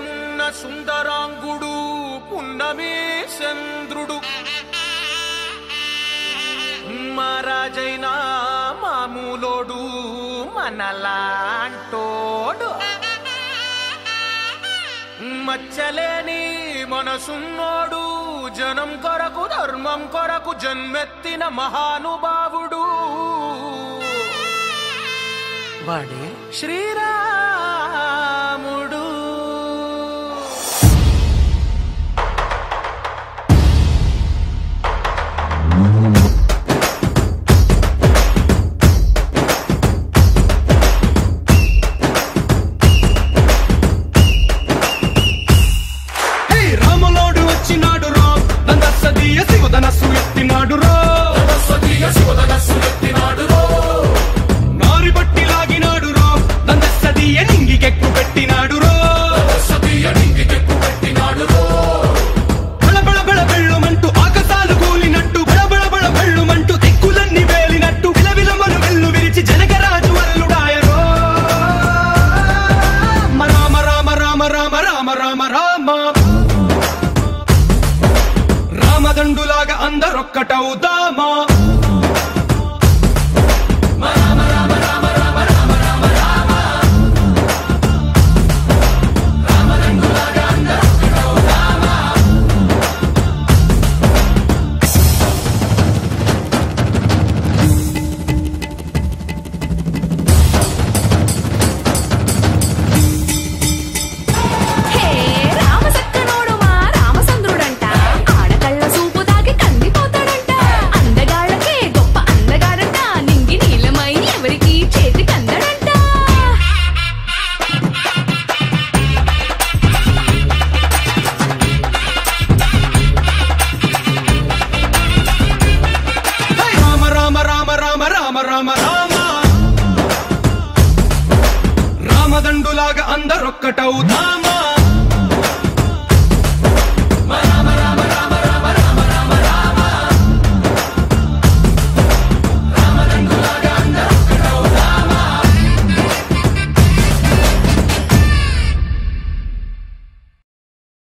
ఉన్న సుందరాంగుడు పున్నమి చంద్రుడు మహారాజైనా మామూలోడు మనలాంటోడు మచ్చలేని మనసున్నోడు జనం కొరకు ధర్మం కొరకు జన్మెత్తిన మహానుభావుడు వాడే శ్రీరాముడు హే రాములోడు వచ్చినాడు రో నందసదీయ శివధనస్సు ఎత్తినాడు రో నారి బట్టి లాగినాడు రో నందసదీయ నింగికెక్కు పెట్టినాడు రో బళ బళ బళ బెళ్ళుమంటూ ఆకాశాలు కూలినట్టు బళ బళ బళ బెళ్ళుమంటూ దిక్కులన్నీ వేలినట్టు విలవిలమలు వెళ్ళు విరిచి జనకరాజు వరలుడాయరో రామ రామ రామ రామ రామ రామ రామ రామదండులాగా అందరొక్కటవుదామా హే రామసక్కనోడు మా రామచంద్రుడంట ఆడకళ్ళ సూపు తాగి కందిపోతాడంట అందగాళ్ళకే గొప్ప అందగాడంట నింగి నీలమై ఎవరికి చేతి కందడంట హే! రామ రామ రామ రామ రామ రామ రామ రామదండులాగా అందరొక్కటవుదా